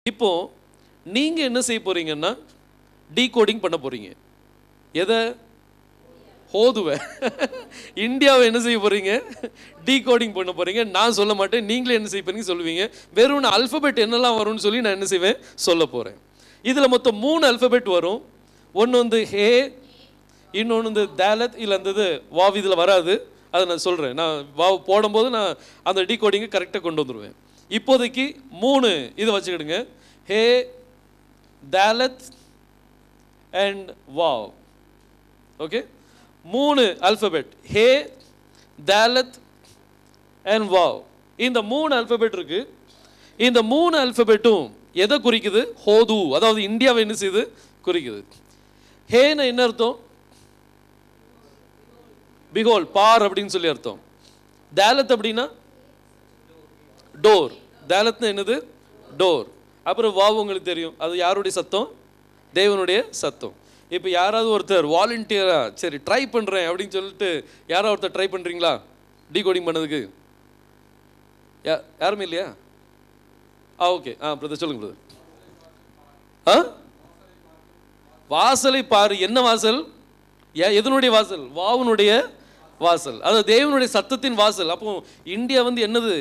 இப்போ நீங்க என்ன செய்ய போறீங்கன்னா டீகோடிங் பண்ண போறீங்க எதை ஹோதுவை இந்தியாவை என்ன செய்ய போறீங்க டீகோடிங் பண்ண போறீங்க நான் சொல்ல மாட்டேன் நீங்களே என்ன செய்ய போறீங்க சொல்லுவீங்க வெறும் அல்பபெட் என்னெல்லாம் வரும்னு சொல்லி நான் என்ன செய்வேன் சொல்ல போறேன் இதுல மொத்தம் மூணு அல்பபெட் வரும் ஒன்று வந்து ஹே இன்னொன்று வந்து தேலத் இல்லை அந்த இது வாவ் இதில் வராது அதை நான் சொல்கிறேன் நான் வாவ் போடும்போது நான் அந்த டீகோடிங்கை கரெக்டாக கொண்டு வந்துடுவேன் இப்போதைக்கு மூணு இதை வச்சுக்கிடுங்க ஹே தேலத் அண்ட் வாவ் ஓகே மூணு அல்பபெட் ஹே தேலத் அண்ட் வாவ் இந்த மூணு அல்பபெட் இருக்கு இந்த மூணு அல்பபெட்டும் எதை குறிக்குது ஹோது அதாவது இந்தியாவை என்ன செய்யுது குறிக்குது ஹேன்னு என்ன அர்த்தம் பிகோல் பார் அப்படின்னு சொல்லி அர்த்தம் தேலத் அப்படின்னா டோர் தேலத்னா என்னது டோர் அப்புறம் வாவ் உங்களுக்கு தெரியும் அது யாருடைய சத்தம் தேவனுடைய சத்தம் இப்போ யாராவது ஒருத்தர் வாலண்டியரா சரி ட்ரை பண்ணுறேன் அப்படின்னு சொல்லிட்டு யாராவது ஒருத்தர் ட்ரை பண்ணுறீங்களா டீகோடிங் பண்ணதுக்கு யா யாருமே இல்லையா ஆ ஓகே ஆ பிரதர் சொல்லுங்க பிரதர் ஆ வாசலை பாரு என்ன வாசல் ஏ- எதனுடைய வாசல் வாவுனுடைய வாசல் அது தேவனுடைய சத்தத்தின் வாசல் அப்போ இந்தியா வந்து என்னது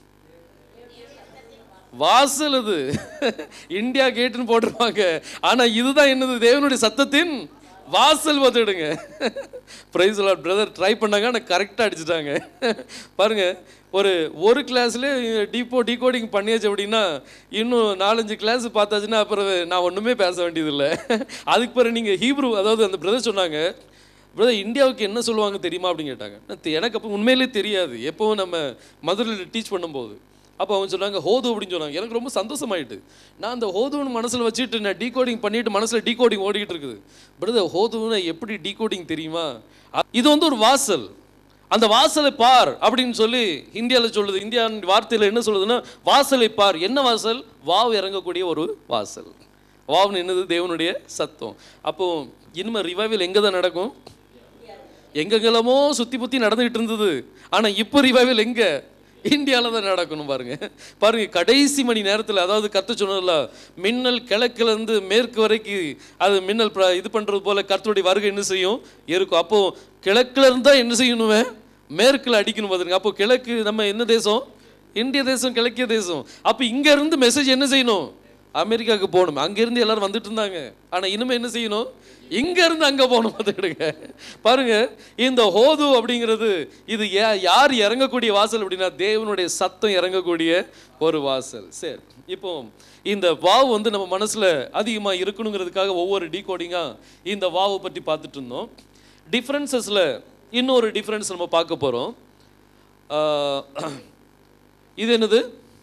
வாசல் அது இந்தியா கேட்டுன்னு போட்டிருப்பாங்க ஆனா இதுதான் என்னது தேவனுடைய சத்தத்தின் வாசல் பார்த்துடுங்க பிரைஸ் பிரதர் ட்ரை பண்ணாங்க ஆனால் கரெக்டாக அடிச்சிட்டாங்க பாருங்க ஒரு ஒரு கிளாஸ்ல டீப்போ டீகோடிங் பண்ணியாச்சு அப்படின்னா இன்னும் நாலஞ்சு கிளாஸ் பார்த்தாச்சுன்னா அப்புறம் நான் ஒன்றுமே பேச வேண்டியதில்லை அதுக்கு பிறகு நீங்கள் ஹீப்ரு அதாவது அந்த பிரதர் சொன்னாங்க பிரதர் இந்தியாவுக்கு என்ன சொல்லுவாங்க தெரியுமா அப்படின்னு கேட்டாங்க நான் தெ- எனக்கு அப்போ உண்மையிலே தெரியாது எப்போவும் நம்ம மதுரையில் டீச் பண்ணும்போது அப்போ அவங்க சொன்னாங்க ஹோது அப்படின்னு சொன்னாங்க எனக்கு ரொம்ப சந்தோஷமாயிட்டு நான் அந்த ஹோதுன்னு மனசில் வச்சுட்டு நான் டீகோடிங் பண்ணிட்டு மனசில் டீகோடிங் ஓடிக்கிட்டு இருக்குது பிரதர் ஹோதுன்னு எப்படி டீகோடிங் தெரியுமா அ- இது வந்து ஒரு வாசல் அந்த வாசலை பார் அப்படின்னு சொல்லி இந்தியாவில் சொல்லுது இந்தியா வார்த்தையில் என்ன சொல்லுதுன்னா வாசலை பார் என்ன வாசல் வாவ் இறங்கக்கூடிய ஒரு வாசல் வாவ்னு என்னது தேவனுடைய சத்தம் அப்போ இனிமே ரிவைவல் எங்கே தான் நடக்கும் எங்கெங்கெல்லாமோ சுற்றி புத்தி நடந்துகிட்டு இருந்தது ஆனால் இப்போ ரிவைவல் எங்கே இந்தியாவில் தான் நடக்கணும் பாருங்க பாருங்க கடைசி மணி நேரத்தில் அதாவது கத்த சொன்னதில்ல மின்னல் கிழக்குலேருந்து மேற்கு வரைக்கும் அது மின்னல் பிர- இது பண்ணுறது போல கர்த்தருடைய வருகை என்ன செய்யும் இருக்கும் அப்போ கிழக்குல இருந்தா என்ன செய்யணுமே மேற்குல அடிக்கணும் பாருங்க அப்போ கிழக்கு நம்ம என்ன தேசம் இந்திய தேசம் கிழக்கிய தேசம் அப்போ இங்க இருந்து மெசேஜ் என்ன செய்யணும் அமெரிக்காவுக்கு போகணும் அங்கேருந்து எல்லாரும் வந்துட்டு இருந்தாங்க ஆனால் இனிமே என்ன செய்யணும் இங்க இருந்து அங்க போகணும் பார்த்துக்கிடுங்க பாருங்க இந்த ஹோது அப்படிங்கிறது இது யா- யார் இறங்கக்கூடிய வாசல் அப்படின்னா தேவனுடைய சத்தம் இறங்கக்கூடிய ஒரு வாசல் சரி இப்போ இந்த வாவு வந்து நம்ம மனசுல அதிகமா இருக்கணுங்கிறதுக்காக ஒவ்வொரு டீகோடிங்கா இந்த வாவை பற்றி பார்த்துட்டு இருந்தோம் டிஃப்ரென்சஸ்ல இன்னொரு டிஃப்ரென்ஸ் நம்ம பார்க்க போறோம் ஆஹ், இது என்னது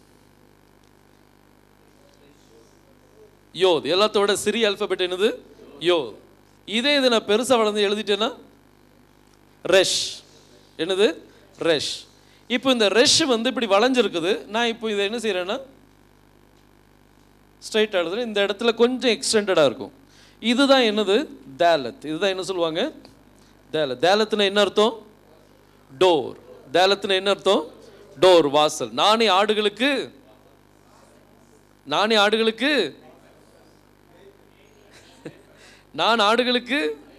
யோத் எல்லாத்தோட சிறிய அல்பபெட் என்னது யோத் இதே இதை நான் பெருசா வளர்ந்து எழுதிட்டேன்னா ரெஷ் என்னது ரெஷ் இப்போ இந்த ரெஷ் வந்து இப்படி வளைஞ்சிருக்குது நான் இப்போ இதை என்ன செய்கிறேன்னா ஸ்ட்ரைட் எழுதுறேன் இந்த இடத்துல கொஞ்சம் எக்ஸ்டெண்டடாக இருக்கும் இதுதான் என்னது தேலத் இதுதான் என்ன சொல்லுவாங்க தேலத் தேலத்துனா என்ன அர்த்தம் டோர் தேலத்துனா என்ன அர்த்தம் டோர் வாசல் நானே ஆடுகளுக்கு நானே ஆடுகளுக்கு நான் ஆடுகளுக்கு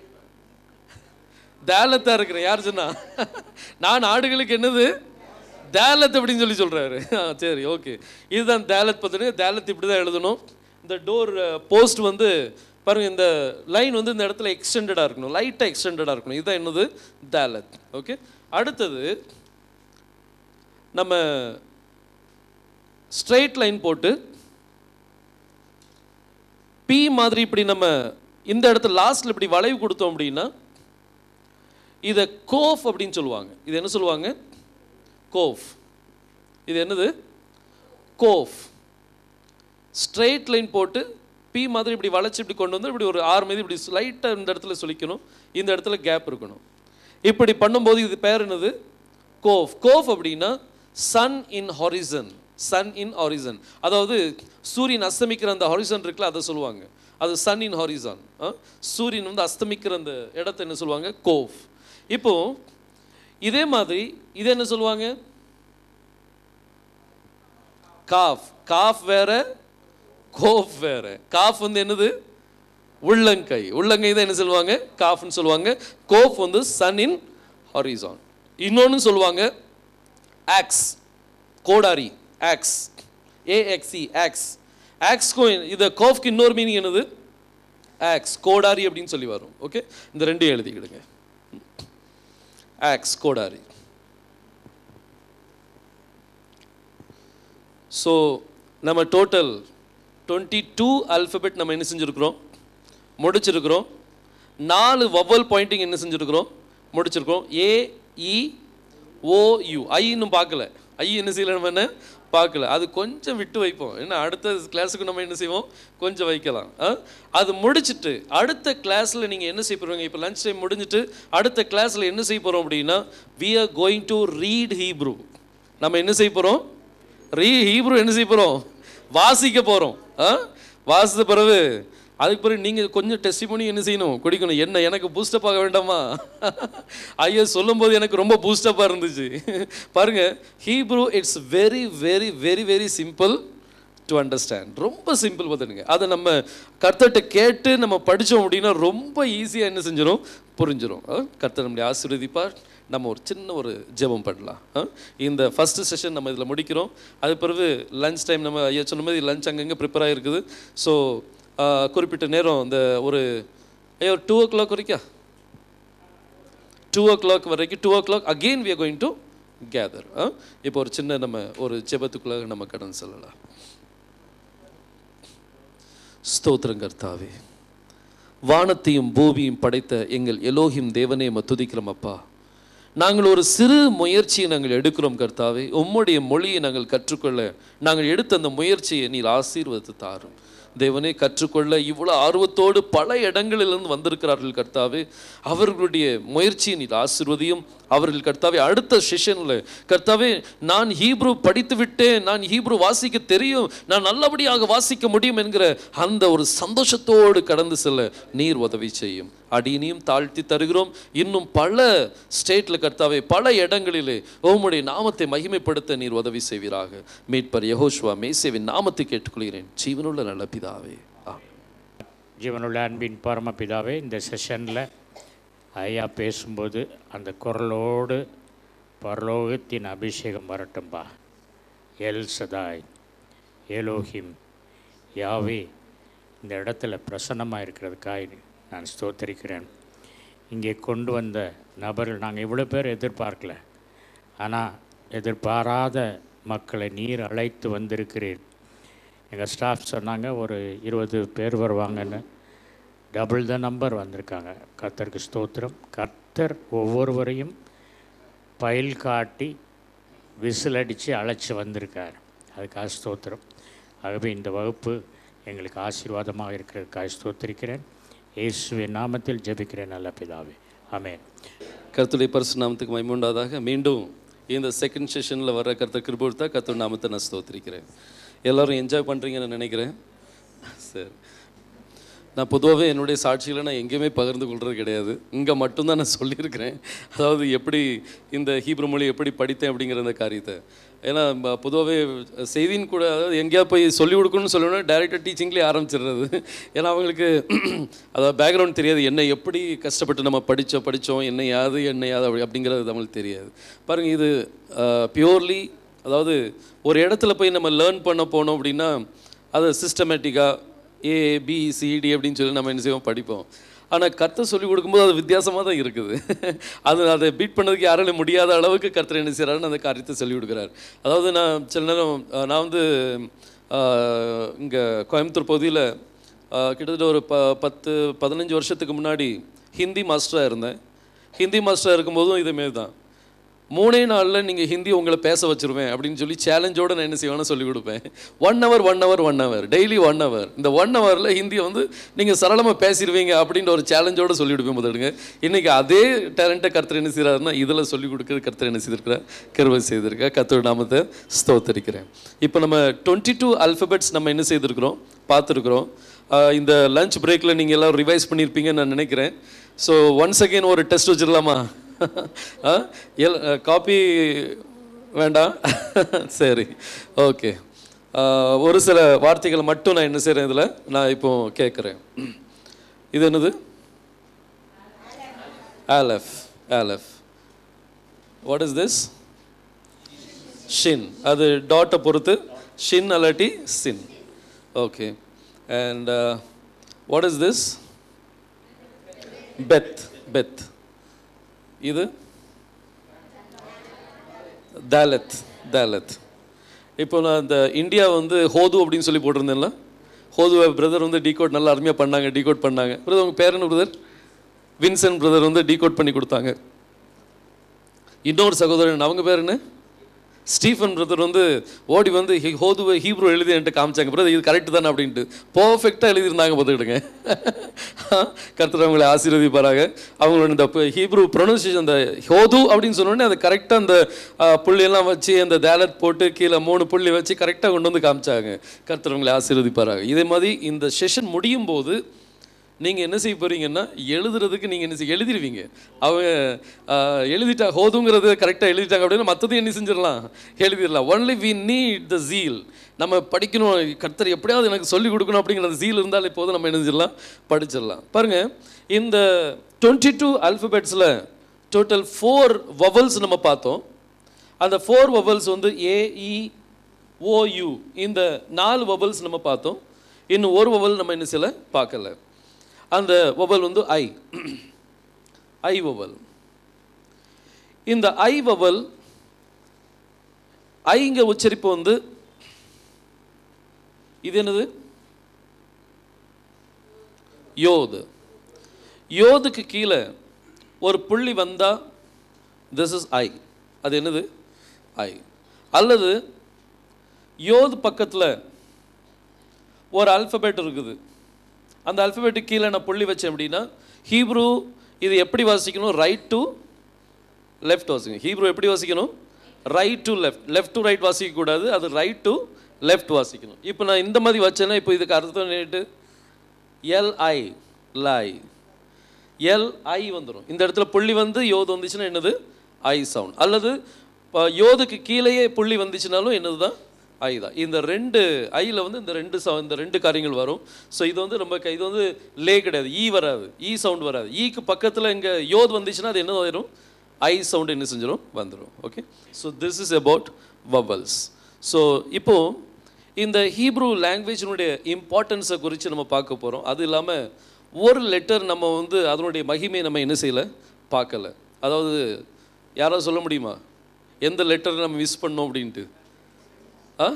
தேலத்தா இருக்கிறேன் யார் சொன்னா நான் ஆடுகளுக்கு என்னது தேலத் அப்படின்னு சொல்லி சொல்றாரு ஆ, சரி ஓகே இதுதான் தேலத் பத்தின தேலத் இப்படி தான் எழுதணும் இந்த டோர் போஸ்ட் வந்து பாருங்க இந்த லைன் வந்து இந்த இடத்துல எக்ஸ்டெண்டடாக இருக்கணும் லைட்டாக எக்ஸ்டெண்டடாக இருக்கணும் இதுதான் என்னது தேலத் ஓகே அடுத்தது நம்ம ஸ்ட்ரெயிட் லைன் போட்டு பி மாதிரி இப்படி நம்ம இந்த இடத்துல லாஸ்ட்ல இப்படி வளைவு கொடுத்தோம் அப்படின்னா இதை கோஃப் அப்படின்னு சொல்லுவாங்க இது என்ன சொல்லுவாங்க கோஃப் இது என்னது கோஃப் ஸ்ட்ரெயிட் லைன் போட்டு பி மாதிரி இப்படி வளைச்சு இப்படி கொண்டு வந்து இப்படி ஒரு ஆறு மீது இப்படி லைட்டாக இந்த இடத்துல சொல்லிக்கணும் இந்த இடத்துல கேப் இருக்கணும் இப்படி பண்ணும்போது இது பேர் என்னது கோஃப் கோஃப் அப்படின்னா sun in horizon sun in horizon அதாவது சூரியன் அஸ்தமிக்கிற அந்த ஹாரிசன் இருக்குல்ல அதை சொல்லுவாங்க அது சன் இன் ஹாரிசான் சூரியன் வந்து அஸ்தமிக்கிற அந்த இடத்த என்ன சொல்லுவாங்க கோஃப் இப்போ இதே மாதிரி இது என்ன சொல்லுவாங்க காஃப் காஃப் வேற கோஃப் வேற காஃப் வந்து என்னது உள்ளங்கை உள்ளங்கை தான் என்ன சொல்லுவாங்க காஃப்னு சொல்லுவாங்க கோஃப் வந்து சன் இன் ஹாரிசான் இன்னொன்னு சொல்லுவாங்க ஆக்ஸ் கோடாரி ஆக்ஸ் ஏஎக்ஸி ஆக்ஸ் ஆக்ஸ்க்கும் இது கோஃப்க்கு இன்னொரு மீனிங் என்னது ஆக்ஸ் கோடாரி அப்படின்னு சொல்லி வரும் ஓகே இந்த ரெண்டையும் எழுதிக்கிடுங்க ஆக்ஸ் கோடாரி ஸோ நம்ம டோட்டல் டுவெண்ட்டி டூ அல்ஃபபெட் நம்ம என்ன செஞ்சுருக்கிறோம் முடிச்சிருக்கிறோம் நாலு வவ்வல் பாயிண்டிங் என்ன செஞ்சுருக்கிறோம் முடிச்சிருக்கிறோம் ஏ இ ஓ யூ ஐ இன்னும் பார்க்கல ஐ என்ன செய்யல நம்ம என்ன பார்க்கல அது கொஞ்சம் விட்டு வைப்போம் ஏன்னா அடுத்த கிளாஸுக்கு நம்ம என்ன செய்வோம் கொஞ்சம் வைக்கலாம் ஆ? அது முடிச்சிட்டு அடுத்த கிளாஸில் நீங்கள் என்ன செய்ய போகிறீங்க இப்போ லஞ்ச் டைம் முடிஞ்சிட்டு அடுத்த கிளாஸில் என்ன செய்ய போகிறோம் அப்படின்னா we are going to read Hebrew நம்ம என்ன செய்ய போகிறோம் ரீ ஹீப்ரூ என்ன செய்ய போகிறோம் வாசிக்க போகிறோம் ஆ வாசித்த பிறகு அதுக்கு பிறகு நீங்கள் கொஞ்சம் டெஸ்டிமோனி என்ன செய்யணும் குடிக்கணும் என்ன எனக்கு பூஸ்டப் ஆக வேண்டாமா ஐயா சொல்லும்போது எனக்கு ரொம்ப பூஸ்டப்பாக இருந்துச்சு பாருங்க Hebrew it's very very very very simple to understand ரொம்ப சிம்பிள் பார்த்துடுங்க அதை நம்ம கர்த்தர்கிட்ட கேட்டு நம்ம படித்தோம் அப்படின்னா ரொம்ப ஈஸியாக என்ன செஞ்சிடும் புரிஞ்சிடும் கர்த்தர் நம்முடைய ஆசீர்வதிப்பார் நம்ம ஒரு சின்ன ஒரு ஜெபம் பண்ணலாம் ஆ? இந்த ஃபஸ்ட்டு செஷன் நம்ம இதில் முடிக்கிறோம் அது பிறகு லஞ்ச் டைம் நம்ம ஐயா சொன்ன மாதிரி லஞ்ச் அங்கங்கே ப்ரிப்பேர் ஆகிருக்குது ஸோ குறிப்பிட்ட நேரம் இந்த ஒரு ஐயா ஒரு டூ ஓ கிளாக் வரைக்கும் டூ ஓ கிளாக் வரைக்கும் two o'clock again we are going to gather இப்போ ஒரு சின்ன நம்ம ஒரு ஜெபத்துக்குள்ள நம்ம கடன் செல்லலாம் ஸ்தோத்திரம் கர்த்தாவே வானத்தையும் பூமியும் படைத்த எங்கள் எலோஹிம் தேவனே ம துதிக்கிறோம் அப்பா நாங்கள் ஒரு சிறு முயற்சியை நாங்கள் எடுக்கிறோம் கர்த்தாவே உம்முடைய மொழியை நாங்கள் கற்றுக்கொள்ள நாங்கள் எடுத்த அந்த முயற்சியை நீர் ஆசீர்வதித்து தாரும் தேவனே கற்றுக்கொள்ள இவ்வளோ ஆர்வத்தோடு பல இடங்களிலிருந்து வந்திருக்கிறார்கள் கர்த்தாவே அவர்களுடைய முயற்சியை நீர் ஆசீர்வதியும் அவர்கள் கர்த்தாவே அடுத்த செஷனில் கர்த்தாவே நான் ஹீப்ரு படித்து விட்டேன் நான் ஹீப்ரு வாசிக்க தெரியும் நான் நல்லபடியாக வாசிக்க முடியும் என்கிற அந்த ஒரு சந்தோஷத்தோடு கடந்து செல்ல நீர் உதவி செய்யும் அடியினையும் தாழ்த்தி தருகிறோம் இன்னும் பல ஸ்டேட்டில் கர்த்தாவே பல இடங்களிலே உம்முடைய நாமத்தை மகிமைப்படுத்த நீர் உதவி செய்வீராக மீட்பர் யெகோஷுவா மேசேவின் நாமத்தை கேட்டுக்கொள்கிறேன் ஜீவனுள்ள நல்ல பிதாவே ஆ ஜீவனுள்ள அன்பின் பரமபிதாவே இந்த செஷனில் ஐயா பேசும்போது அந்த குரலோடு பரலோகத்தின் அபிஷேகம் வரட்டும்பா எல் சதாய் எலோஹிம் யாவே இந்த இடத்துல பிரசன்னமாக இருக்கிறதுக்காய் நான் ஸ்தோத்தரிக்கிறேன் இங்கே கொண்டு வந்த நபர்கள் நாங்கள் இவ்வளோ பேர் எதிர்பார்க்கல ஆனால் எதிர்பாராத மக்களை நீர் அழைத்து வந்திருக்கிறீர் எங்கள் ஸ்டாஃப் சொன்னாங்க ஒரு இருபது பேர் வருவாங்கன்னு டபுள் த நம்பர் வந்திருக்காங்க கர்த்தருக்கு ஸ்தோத்திரம் கர்த்தர் ஒவ்வொருவரையும் பயில் காட்டி விசில் அடித்து அழைச்சி வந்திருக்கார் அதுக்காக ஸ்தோத்திரம் ஆகவே இந்த வகுப்பு எங்களுக்கு ஆசீர்வாதமாக இருக்கிறதுக்காக ஸ்தோத்திரிக்கிறேன் இயேசுவின் நாமத்தில் ஜெபிக்கிறேன் நல்ல பிதாவே ஆமென் கர்த்தருடைய பரிசு நாமத்துக்கு மைமுண்டாதாக மீண்டும் இந்த செகண்ட் செஷனில் வர கர்த்தர் கிருபுர்த்தா கர்த்தர் நாமத்தை நான் ஸ்தோத்திரிக்கிறேன் எல்லாரும் என்ஜாய் பண்ணுறீங்கன்னு நினைக்கிறேன் சரி நான் பொதுவாகவே என்னுடைய சாட்சிகளை நான் எங்கேயுமே பகிர்ந்து கொள்வது கிடையாது இங்கே மட்டும்தான் நான் சொல்லியிருக்கிறேன் அதாவது எப்படி இந்த ஹீப்ரு மொழி எப்படி படித்தேன் அப்படிங்கிற அந்த காரியத்தை ஏன்னா பொதுவாகவே செய்தின்னு கூட அதாவது எங்கேயா போய் சொல்லிக் கொடுக்கணும்னு சொல்லணும்னா டேரெக்டாக டீச்சிங்லேயே ஆரம்பிச்சிடுறது ஏன்னா அவங்களுக்கு அதாவது பேக்ரவுண்ட் தெரியாது என்ன எப்படி கஷ்டப்பட்டு நம்ம படித்தோம் படித்தோம் என்ன யாது என்ன யாது அப்படி அப்படிங்கிறது நம்மளுக்கு தெரியாது பாருங்கள் இது பியூர்லி அதாவது ஒரு இடத்துல போய் நம்ம லேர்ன் பண்ண போனோம் அப்படின்னா அதை சிஸ்டமேட்டிக்காக ஏ பி சிடி அப்படின்னு சொல்லி நம்ம என்ன செய்வோம் படிப்போம் ஆனால் கர்த்தர் சொல்லி கொடுக்கும்போது அது வித்தியாசமாக தான் இருக்குது அது அதை பீட் பண்ணதுக்கு யாராலும் முடியாத அளவுக்கு கர்த்தர் என்ன செய்கிறாருன்னு அந்த காரியத்தை சொல்லி கொடுக்குறாரு அதாவது நான் சில நேரம் அஹ், நான் வந்து இங்கே கோயம்புத்தூர் பகுதியில் கிட்டத்தட்ட ஒரு ப பத்து பதினஞ்சு வருஷத்துக்கு முன்னாடி ஹிந்தி மாஸ்டராக இருந்தேன் ஹிந்தி மாஸ்டராக இருக்கும்போதும் இதேமாரி தான் மூணே நாளில் நீங்கள் ஹிந்தி உங்களை பேச வச்சிருவேன் அப்படின்னு சொல்லி சேலஞ்சோடு நான் என்ன செய்வேன்னு சொல்லி கொடுப்பேன் one hour one hour one hour daily one hour இந்த ஒன் ஹவரில் ஹிந்தியை வந்து நீங்கள் சரளமாக பேசிடுவீங்க அப்படின்ற ஒரு சேலஞ்சோடு சொல்லி கொடுப்பேன் முதலுங்க இன்றைக்கி அதே டேலண்ட்டை கர்த்தர் என்ன செய்கிறாருன்னா இதில் சொல்லிக் கொடுக்குறது கர்த்தர் என்ன செய்திருக்கிறார் கருவை செய்திருக்கா கர்த்தர் நாமத்தை ஸ்தோத்தரிக்கிறேன் இப்போ நம்ம டுவெண்ட்டி டூ அல்ஃபபெட்ஸ் நம்ம என்ன செய்திருக்கிறோம் பார்த்துருக்குறோம் ஆஹ் இந்த லஞ்ச் பிரேக்கில் நீங்கள் எல்லாம் ரிவைஸ் பண்ணியிருப்பீங்கன்னு நான் நினைக்கிறேன் ஸோ ஒன்ஸ் அகெயின் ஒரு டெஸ்ட் வச்சிடலாமா ஆ எல் காப்பி வேண்டாம் சரி ஓகே ஆஹ், ஒரு சில வார்த்தைகளை மட்டும் நான் என்ன செய்கிறேன் இதில் நான் இப்போ கேட்குறேன் இது என்னது ஆலஃப் ஆலஃப் வாட் இஸ் திஸ் ஷின் அது டாட்டை பொறுத்து ஷின் அல்லாட்டி சின் okay and what is this பெத் பெத் இது தாலத் தாலத் இப்போ நான் இந்த இந்தியா வந்து ஹோது அப்படின்னு சொல்லி போட்டிருந்தேன்ல ஹோதுவை பிரதர் வந்து டீகோட் நல்லா அருமையாக பண்ணாங்க டீகோட் பண்ணாங்க பிரதர் உங்கள் பேர் என்ன பிரதர் வின்சென்ட் பிரதர் வந்து டீகோட் பண்ணி கொடுத்தாங்க இன்னொரு சகோதரன் அவங்க பேர் என்ன ஸ்டீஃபன் பிரதர் வந்து ஓடி வந்து ஹி- ஹோதுவை ஹீப்ரூ எழுதி என்கிட்ட காமிச்சாங்க பிரதர் இது கரெக்ட் தானே அப்படின்ட்டு பர்ஃபெக்டாக எழுதியிருந்தாங்க பார்த்துக்கிடுங்க கர்த்தர் அவங்களை ஆசீர்வதிப்பாராக அவங்களோட இந்த ப- ஹீப்ரூ ப்ரொனன்சியேஷன் அந்த ஹோது அப்படின்னு சொன்னோடனே அதை கரெக்டாக அந்த ஆ, புள்ளியெல்லாம் வச்சு அந்த தேலட் போட்டு கீழே மூணு புள்ளி வச்சு கரெக்டாக கொண்டு வந்து காமிச்சாங்க கர்த்தர் அவங்களை ஆசீர்வதிப்பாராக இதே மாதிரி இந்த செஷன் முடியும் போது நீங்கள் என்ன செய்ய போறீங்கன்னா எழுதுறதுக்கு நீங்கள் என்ன செய்ய எழுதிருவீங்க அவங்க ஆஹ், எழுதிட்டா ஹோதுங்கிறது கரெக்டாக எழுதிட்டாங்க அப்படின்னா மற்றதையும் என்ன செஞ்சிடலாம் எழுதிடலாம் only we need the zeal நம்ம படிக்கணும் கர்த்தர் எப்படியாவது எனக்கு சொல்லிக் கொடுக்கணும் அப்படிங்கிற அந்த ஜீல் இருந்தாலே போதும் நம்ம என்ன செஞ்சிடலாம் படிச்சிடலாம் பாருங்க இந்த டுவெண்ட்டி டூ அல்ஃபபெட்ஸில் டோட்டல் ஃபோர் வவல்ஸ் நம்ம பார்த்தோம் அந்த ஃபோர் வவல்ஸ் வந்து ஏஇ ஓயு இந்த நாலு வவல்ஸ் நம்ம பார்த்தோம் இன்னும் ஒரு வவல் நம்ம என்ன செய்யல பார்க்கல அந்த வவல் வந்து ஐ ஐ வவல் இந்த ஐ வவல் ஐங்க உச்சரிப்பு வந்து இது என்னது யோது யோதுக்கு கீழே ஒரு புள்ளி வந்தா திஸ் இஸ் ஐ அது என்னது ஐ அல்லது யோது பக்கத்தில் ஒரு அல்பபெட் இருக்குது அந்த அல்பபெட்டுக்கு கீழே நான் புள்ளி வச்சேன் அப்படின்னா ஹீப்ரூ இது எப்படி வாசிக்கணும் ரைட் டு லெஃப்ட் வாசிக்கணும் ஹீப்ரூ எப்படி வாசிக்கணும் right to left left to right வாசிக்கக்கூடாது அது ரைட் டு லெஃப்ட் வாசிக்கணும் இப்போ நான் இந்த மாதிரி வச்சேன்னா இப்போ இதுக்கு அர்த்தம் நேட்டு எல்ஐ லை எல்ஐ வந்துடும் இந்த இடத்துல புள்ளி வந்து யோது வந்துச்சுன்னா என்னது ஐ சவுண்ட் அல்லது இப்போ யோதுக்கு கீழேயே புள்ளி வந்துச்சுனாலும் என்னது தான் ஐ தான் இந்த ரெண்டு ஐயில் வந்து இந்த ரெண்டு சவு இந்த ரெண்டு காரியங்கள் வரும் ஸோ இது வந்து ரொம்ப க- இது வந்து லே கிடையாது ஈ வராது ஈ சவுண்ட் வராது ஈக்கு பக்கத்தில் இங்கே யோது வந்துச்சுன்னா அது என்ன ஆயிரும் ஐ சவுண்ட் என்ன செஞ்சிடும் வந்துடும் okay so this is about vowels so இப்போ இந்த ஹீப்ரூ லாங்குவேஜினுடைய இம்பார்ட்டன்ஸை குறித்து நம்ம பார்க்க போகிறோம் அது இல்லாமல் ஒரு லெட்டர் நம்ம வந்து அதனுடைய மகிமையை நம்ம என்ன செய்யலை பார்க்கல அதாவது யாராவது சொல்ல முடியுமா எந்த லெட்டர் நம்ம மிஸ் பண்ணோம் அப்படின்ட்டு ஆ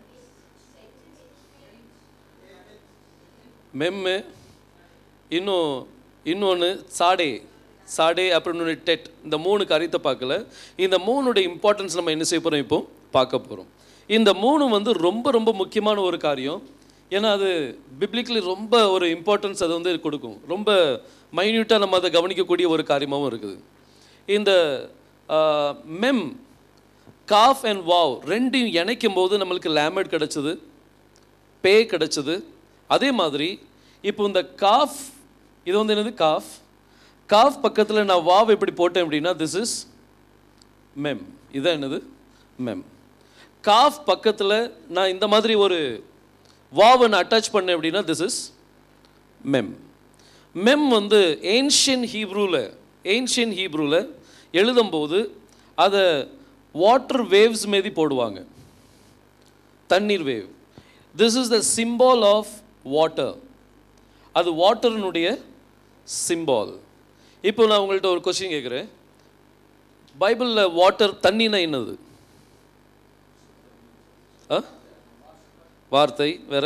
மெம்மு இன்னும் இன்னொன்று சாடே சாடே அப்புறம் இன்னொன்று டெட் இந்த மூணு காரியத்தை பார்க்கல இந்த மூணுடைய இம்பார்ட்டன்ஸ் நம்ம என்ன செய்ய போகிறோம் இப்போ பார்க்க போகிறோம் இந்த மூணு வந்து ரொம்ப ரொம்ப முக்கியமான ஒரு காரியம் ஏன்னா அது பிப்ளிக்கலி ரொம்ப ஒரு இம்பார்ட்டன்ஸ் அது வந்து கொடுக்கும் ரொம்ப மைன்யூட்டாக நம்ம அதை கவனிக்கக்கூடிய ஒரு காரியமாகவும் இருக்குது இந்த மெம் காஃப் அண்ட் வாவ் ரெண்டையும் இணைக்கும் போது நம்மளுக்கு லேமட் கிடச்சிது பே கிடச்சிது அதே மாதிரி இப்போ இந்த காஃப் இது வந்து என்னது காஃப் காஃப் பக்கத்தில் நான் வாவ் எப்படி போட்டேன் அப்படின்னா திஸ் இஸ் மெம் இதான் என்னது மெம் காஃப் பக்கத்தில் நான் இந்த மாதிரி ஒரு வாவை நான் அட்டாச் பண்ணேன் அப்படின்னா திஸ் இஸ் மெம் மெம் வந்து ஏன்ஷியன் ஹீப்ரூவில் ஏன்ஷியன் ஹீப்ரூவில் எழுதும்போது அதை வாட்டர் வேவ்ஸ் மீதி போடுவாங்க தண்ணீர் wave this is the symbol of water அது வாட்டர்னுடைய சிம்பால் இப்போ நான் உங்கள்கிட்ட ஒரு கொஸ்டின் கேட்குறேன் பைபிளில் வாட்டர் தண்ணினா என்னது ஆ வார்த்தை வேற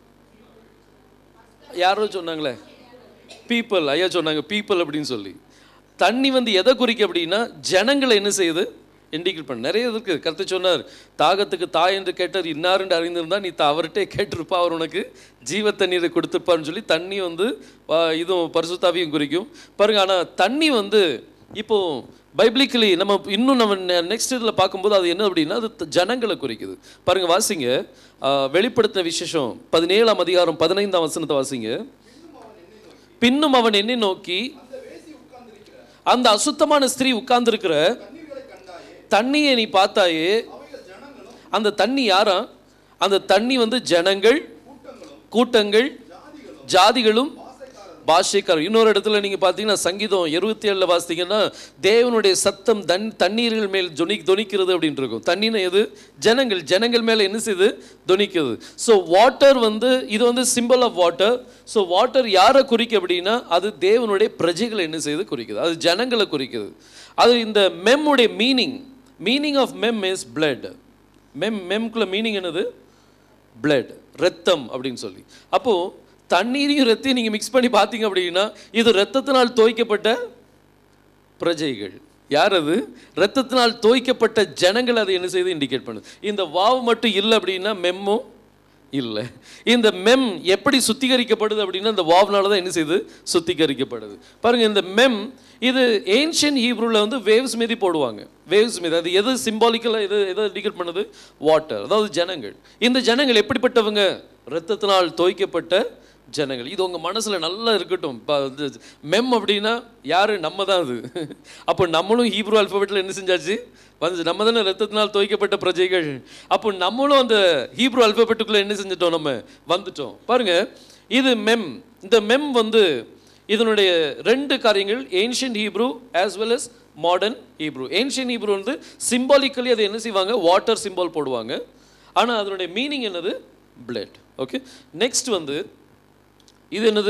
யாரோ சொன்னாங்களே பீப்புள் ஐயா சொன்னாங்க பீப்புள் அப்படின்னு சொல்லி தண்ணி வந்து எதை குறிக்க அப்படின்னா ஜனங்களை என்ன செய்யுது இண்டிகேட் பண்ண நிறைய இருக்கு கருத்து சொன்னார் தாகத்துக்கு தாய் என்று கேட்டார் இன்னாருன்னு அறிந்திருந்தா நீ த- அவர்கிட்டே கேட்டிருப்பா அவர் உனக்கு ஜீவ தண்ணீரை கொடுத்துருப்பான்னு சொல்லி தண்ணி வந்து ஆ, இதுவும் பரிசுத்தாவியும் குறிக்கும் பாருங்க ஆனால் தண்ணி வந்து இப்போ பைபிளிக்கலி நம்ம இன்னும் நம்ம நெக்ஸ்ட் இதில் பார்க்கும்போது அது என்ன அப்படின்னா அது த- ஜனங்களை குறிக்குது பாருங்க வாசிங்க ஆ, வெளிப்படுத்தின விசேஷம் பதினேழாம் அதிகாரம் பதினைந்தாம் வசனத்தை வாசிங்க பின்னும் அவன் என்னை நோக்கி அந்த அசுத்தமான ஸ்திரீ உட்கார்ந்திருக்கிற தண்ணியை நீ பார்த்தாயே அந்த தண்ணி யாரா அந்த தண்ணி வந்து ஜனங்கள் கூட்டங்கள் ஜாதிகளும் பாஷைக்காரர் இன்னொரு இடத்துல நீங்க பார்த்தீங்கன்னா சங்கீதம் இருபத்தி ஏழுல வாசித்தீங்கன்னா தேவனுடைய சத்தம் தன் தண்ணீர்கள் மேல் ஜொனி தொனிக்கிறது அப்படின்னு இருக்கும் தண்ணின்னு எது ஜனங்கள் ஜனங்கள் மேல என்ன செய்யுது தொனிக்குது ஸோ வாட்டர் வந்து இது வந்து simple of water so water யாரை குறிக்கு அப்படின்னா அது தேவனுடைய பிரஜைகளை என்ன செய்யுது குறிக்குது அது ஜனங்களை குறிக்குது அது இந்த மெம்முடைய மீனிங் மீனிங் ஆஃப் மெம் இஸ் பிளட் மெம் மெம்குள்ள மீனிங் என்னது பிளட் ரத்தம் அப்படின்னு சொல்லி அப்போ தண்ணீரையும் ரத்தையும் நீங்க மிக்ஸ் பண்ணி பார்த்தீங்க அப்படின்னா இது ரத்தத்தினால் தோய்க்கப்பட்ட பிரஜைகள் யார் அது ரத்தத்தினால் தோய்க்கப்பட்ட ஜனங்கள் அதை என்ன செய்து இண்டிகேட் பண்ணுது இந்த வாவ் மட்டும் இல்லை அப்படின்னா மெம்மும் இல்லை இந்த மெம் எப்படி சுத்திகரிக்கப்படுது அப்படின்னா இந்த வாவ்னால தான் என்ன செய்யுது சுத்திகரிக்கப்படுது பாருங்க இந்த மெம் இது ஏன்ஷியன் ஹீப்ரூவில் வந்து வேவ்ஸ் மீதி போடுவாங்க வேவ்ஸ் மீது அது எது சிம்பாலிக்கலாக எது எதை இண்டிகேட் பண்ணுது வாட்டர் அதாவது ஜனங்கள் இந்த ஜனங்கள் எப்படிப்பட்டவங்க ரத்தத்தினால் தோய்க்கப்பட்ட ஜனங்கள் இது உங்கள் மனசில் நல்லா இருக்கட்டும் இப்போ வந்து மெம் அப்படின்னா யார் நம்ம தான் அது அப்போ நம்மளும் ஹீப்ரூ அல்ஃபபெட்டில் என்ன செஞ்சாச்சு வந்து நம்ம தானே ரத்தத்தினால் தோய்க்கப்பட்ட பிரஜைகள் அப்போ நம்மளும் அந்த ஹீப்ரூ அல்ஃபபெட்டுக்குள்ளே என்ன செஞ்சிட்டோம் நம்ம வந்துட்டோம் பாருங்க இது மெம் இந்த மெம் வந்து இதனுடைய ரெண்டு காரியங்கள் ancient Hebrew as well as modern Hebrew ancient Hebrew வந்து சிம்பாலிக்கலி அதை என்ன செய்வாங்க வாட்டர் சிம்பால் போடுவாங்க ஆனால் அதனுடைய மீனிங் என்னது பிளட் ஓகே நெக்ஸ்ட் வந்து இது என்னது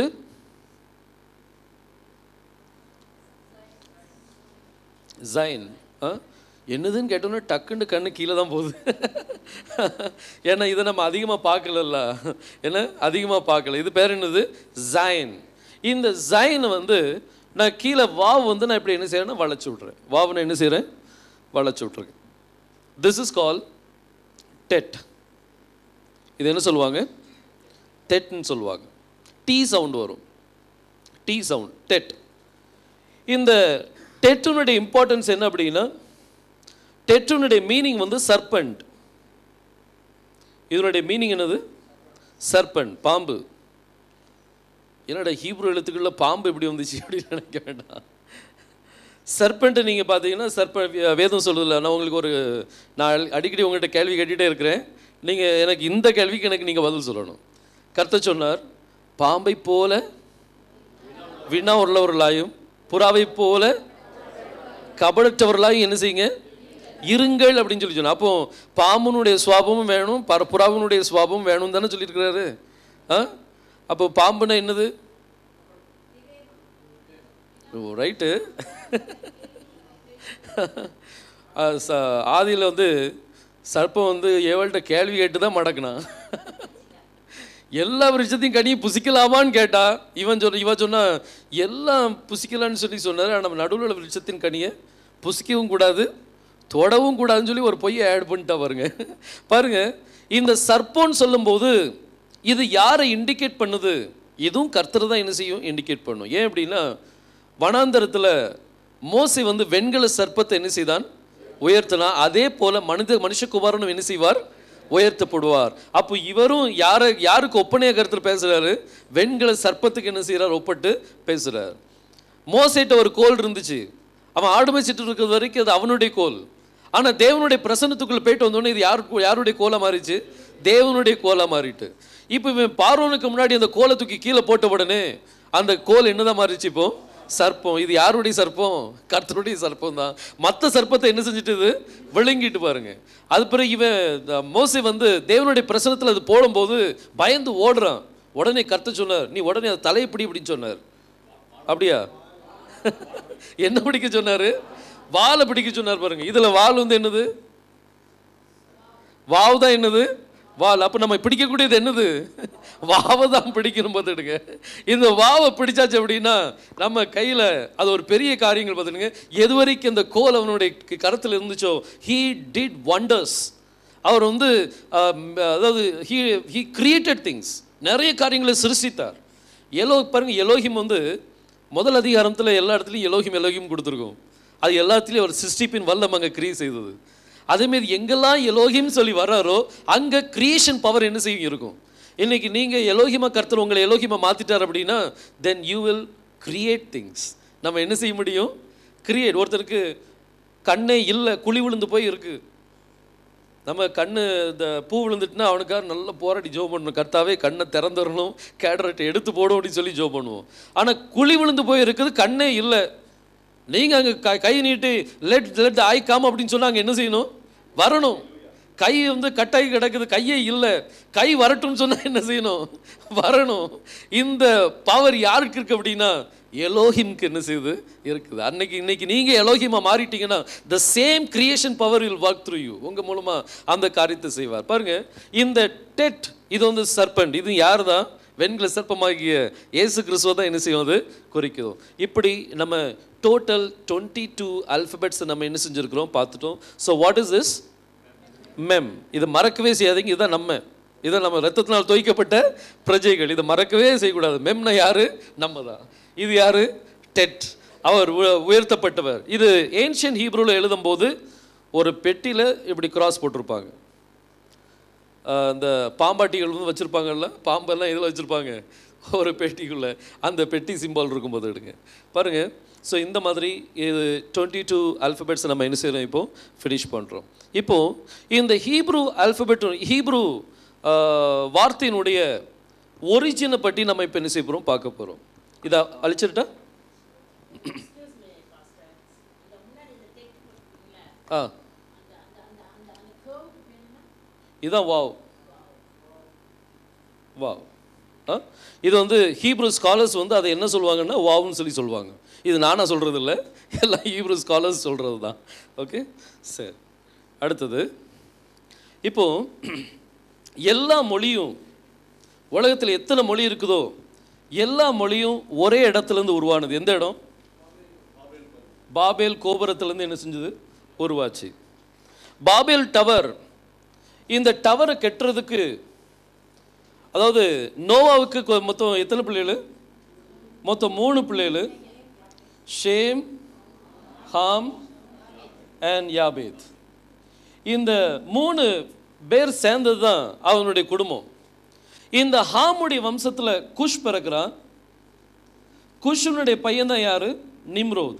ஜைன் ஆ என்னதுன்னு கேட்டோன்னே டக்குன்னு கண்ணு கீழே தான் போகுது ஏன்னா இதை நம்ம அதிகமாக பார்க்கலல்ல என்ன அதிகமாக பார்க்கல இது பேர் என்னது ஜைன் இந்த ஜைன் வந்து நான் கீழே வாவ் வந்து நான் இப்படி என்ன செய்கிறேன்னா வளைச்சு விட்றேன் வாவை நான் என்ன செய்கிறேன் வளைச்சு விட்ருக்கேன் திஸ் இஸ் கால் டெட் இது என்ன சொல்லுவாங்க டெட்னு சொல்லுவாங்க டி சவுண்ட் வரும் டி சவுண்ட் டெட் இந்த டெட்டுனுடைய இம்பார்ட்டன்ஸ் என்ன அப்படின்னா டெட்டுனுடைய மீனிங் வந்து சர்பண்ட் இதனுடைய மீனிங் என்னது சர்பண்ட் பாம்பு என்னடா ஹீப்ரு எழுத்துக்களில் பாம்பு எப்படி வந்துச்சு அப்படின்னு நினைக்க வேண்டாம் சர்பண்ட்டை நீங்கள் பார்த்தீங்கன்னா சர்ப வேதம் சொல்லுதில்ல நான் உங்களுக்கு ஒரு நான் அடிக்கடி உங்கள்கிட்ட கேள்வி கேட்டுகிட்டே இருக்கிறேன் நீங்கள் எனக்கு இந்த கேள்விக்கு எனக்கு நீங்கள் பதில் சொல்லணும் கர்த்தர் சொன்னார் பாம்பை போல வினா உள்ளவர்களாயும் புறாவை போல கபடற்றவர்களாயும் என்ன செய்யுங்க இருங்கள் அப்படின்னு சொல்லி சொன்னா அப்போ பாம்புனுடைய சுவாபமும் வேணும் பர புறாவினுடைய சுவாபமும் வேணும் தானே சொல்லியிருக்கிறாரு ஆ அப்போ பாம்புனா என்னது ஓ ரைட்டு ஆதியில் வந்து சர்ப்பம் வந்து ஏவல்கிட்ட கேள்வி கேட்டு தான் மடக்குனான் எல்லா விருட்சத்தையும் கனியை புசிக்கலாமான்னு கேட்டா இவன் சொன்ன இவன் சொன்னா எல்லாம் புசிக்கலான்னு சொல்லி சொன்னார் ஆனால் நம்ம நடுவில் உள்ள விருட்சத்தின் கனியை புசிக்கவும் கூடாது தொடவும் கூடாதுன்னு சொல்லி ஒரு பொய்யை ஆட் பண்ணிட்டா பாருங்க பாருங்க இந்த சர்ப்பம்னு சொல்லும்போது இது யாரை இண்டிகேட் பண்ணுது இதுவும் கர்த்தர் தான் என்ன செய்யும் இண்டிகேட் பண்ணும் ஏன் அப்படின்னா வனாந்தரத்தில் மோசை வந்து வெண்கல சர்ப்பத்தை என்ன செய்தான் உயர்த்தினா அதே போல மனித மனுஷகுமாரனும் என்ன செய்வார் உயர்த்தப்படுவார் அப்போ இவரும் யாரை யாருக்கு ஒப்பனைய கருத்தில் பேசுறாரு வெண்கல சர்ப்பத்துக்கு என்ன செய்கிறார் ஒப்பட்டு பேசுறார் மோசைட்ட ஒரு கோல் இருந்துச்சு அவன் ஆடு மேய்ச்சிட்டு இருக்கிறது வரைக்கும் அது அவனுடைய கோல் ஆனால் தேவனுடைய பிரசன்னத்துக்குள்ள போயிட்டு வந்தோடனே இது யாருக்கு யாருடைய கோலா மாறிச்சு தேவனுடைய கோலா மாறிட்டு இப்போ இவன் பார்வனுக்கு முன்னாடி அந்த கோலை தூக்கி கீழே போட்ட உடனே அந்த கோல் என்னதான் மாறிச்சு இப்போ சர்ப்பம் இது யாருடைய சர்ப்பம் கர்த்தருடைய சர்ப்பம் தான் மற்ற சர்ப்பத்தை என்ன செஞ்சுட்டு விழுங்கிட்டு பாருங்க அது பிறகு இவன் இந்த மோசை வந்து தேவனுடைய பிரசனத்தில் அது போடும்போது பயந்து ஓடுறான் உடனே கர்த்தர் சொன்னார் நீ உடனே அது தலையை பிடி அப்படின்னு சொன்னார் அப்படியா என்ன பிடிக்க சொன்னாரு வாலை பிடிக்க சொன்னார் பாருங்க இதுல வால் வந்து என்னது வாவு தான் என்னது வால் அப்போ நம்ம பிடிக்கக்கூடியது என்னது வாவை தான் பிடிக்கணும் பார்த்துடுங்க இந்த வாவை பிடிச்சாச்சு அப்படின்னா நம்ம கையில் அது ஒரு பெரிய காரியங்கள் பார்த்துடுங்க எது வரைக்கும் இந்த கோல் அவனுடைய கரத்தில் இருந்துச்சோ ஹீ டிட் வண்டர்ஸ் அவர் வந்து ஆஹ், அதாவது ஹீ ஹீ கிரியேட்டட் திங்ஸ் நிறைய காரியங்களை சிருஷ்டித்தார் எலோ பாருங்க எலோஹிம் வந்து முதல் அதிகாரத்தில் எல்லா இடத்துலையும் எலோஹிம் எலோஹிம் கொடுத்துருக்கோம் அது எல்லாத்துலேயும் ஒரு சிருஷ்டிப்பின் வல்லம் அங்கே கிரியை செய்தது அதேமாரி எங்கெல்லாம் எலோஹிம் சொல்லி வர்றாரோ அங்கே கிரியேஷன் பவர் என்ன செய்யும் இருக்கும் இன்னைக்கு நீங்கள் எலோஹிமா கர்த்தர் உங்களை எலோஹிமா மாற்றிட்டார் அப்படின்னா then you will create things நம்ம என்ன செய்ய முடியும் கிரியேட் ஒருத்தருக்கு கண்ணே இல்லை குழி விழுந்து போய் இருக்கு நம்ம கண்ணு இந்த பூ விழுந்துட்டுனா அவனுக்காக நல்லா போராடி ஜோ பண்ணணும் கர்த்தாவே கண்ணை திறந்துடணும் கேட்ரட்டை எடுத்து போடும் அப்படின்னு சொல்லி ஜோ பண்ணுவோம் ஆனால் குழி விழுந்து போய் இருக்குது கண்ணே இல்லை நீங்கள் அங்கே கை கை நீட்டி லெட் லெட் ஐ கம் அப்படின்னு சொன்னா அங்கே என்ன செய்யணும் வரணும் கை வந்து கட்டாகி கிடக்குது கையே இல்லை கை வரட்டும்னு சொன்னால் என்ன செய்யணும் வரணும் இந்த பவர் யாருக்கு இருக்கு அப்படின்னா எலோஹிம்க்கு என்ன செய்யுது இருக்குது அன்னைக்கு இன்னைக்கு நீங்கள் எலோஹிமா மாறிட்டீங்கன்னா the same creation power will work through you உங்கள் மூலமாக அந்த காரியத்தை செய்வார் பாருங்க இந்த டெட் இது வந்து சர்பண்ட் இது யார் தான் வெண்கல சர்ப்பமாகிய இயேசு கிறிஸ்துவ தான் என்ன செய்யும் அது குறிக்குதோ இப்படி நம்ம டோட்டல் டுவெண்ட்டி டூ அல்ஃபபெட்ஸ் நம்ம என்ன செஞ்சுருக்கிறோம் பார்த்துட்டோம் so what is this Mem இதை மறக்கவே செய்யாதீங்க இதுதான் நம்ம இதை நம்ம ரத்தத்தினால் தோய்க்கப்பட்ட பிரஜைகள் இதை மறக்கவே செய்யக்கூடாது மெம்னா யாரு நம்ம தான் இது யாரு டெட் அவர் உ- உயர்த்தப்பட்டவர் இது ஏன்ஷியன் ஹீப்ரூவில் எழுதும்போது ஒரு பெட்டியில் இப்படி கிராஸ் போட்டிருப்பாங்க ஆஹ் இந்த பாம்பாட்டிகள் வந்து வச்சுருப்பாங்கல்ல பாம்பெல்லாம் இதில் வச்சுருப்பாங்க ஒரு பெட்டிக்குள்ளே அந்த பெட்டி சிம்பால் இருக்கும்போது எடுங்க பாருங்கள் ஸோ இந்த மாதிரி இது டுவெண்ட்டி டூ அல்ஃபபெட்ஸ் நம்ம என்ன செய்கிறோம் இப்போது ஃபினிஷ் பண்ணுறோம் இப்போது இந்த ஹீப்ரூ அல்ஃபபெட் ஹீப்ரூ ஆஹ் வார்த்தையினுடைய ஒரிஜினை பற்றி நம்ம இப்போ என்ன செய்ய போகிறோம் பார்க்க போகிறோம் இதை அழிச்சிருட்டா ஆ இதான் வாவ் வாவ் ஆ இது வந்து ஹீப்ரூ ஸ்காலர்ஸ் வந்து அதை என்ன சொல்லுவாங்கன்னா வாவ்னு சொல்லி சொல்லுவாங்க இது நானாக சொல்கிறது இல்லை எல்லாம் ஹீப்ரூ ஸ்காலர்ஸ் சொல்கிறது தான் ஓகே சரி அடுத்தது இப்போ எல்லா மொழியும் உலகத்தில் எத்தனை மொழி இருக்குதோ எல்லா மொழியும் ஒரே இடத்துலேருந்து உருவானது எந்த இடம் பாபேல் கோபுரத்துலேருந்து என்ன செஞ்சது உருவாச்சு பாபேல் டவர் இந்த டவரை கட்டுறதுக்கு அதாவது நோவாவுக்கு கொ- மொத்தம் எத்தனை பிள்ளைகள் மொத்தம் மூணு பிள்ளைகள் ஷேம் ஹாம் அண்ட் யாபேத் இந்த மூணு பேர் சேர்ந்தது தான் அவனுடைய குடும்பம் இந்த ஹாமுடைய வம்சத்தில் குஷ் பிறக்கிறான் குஷனுடைய பையன் தான் யாரு நிம்ரோத்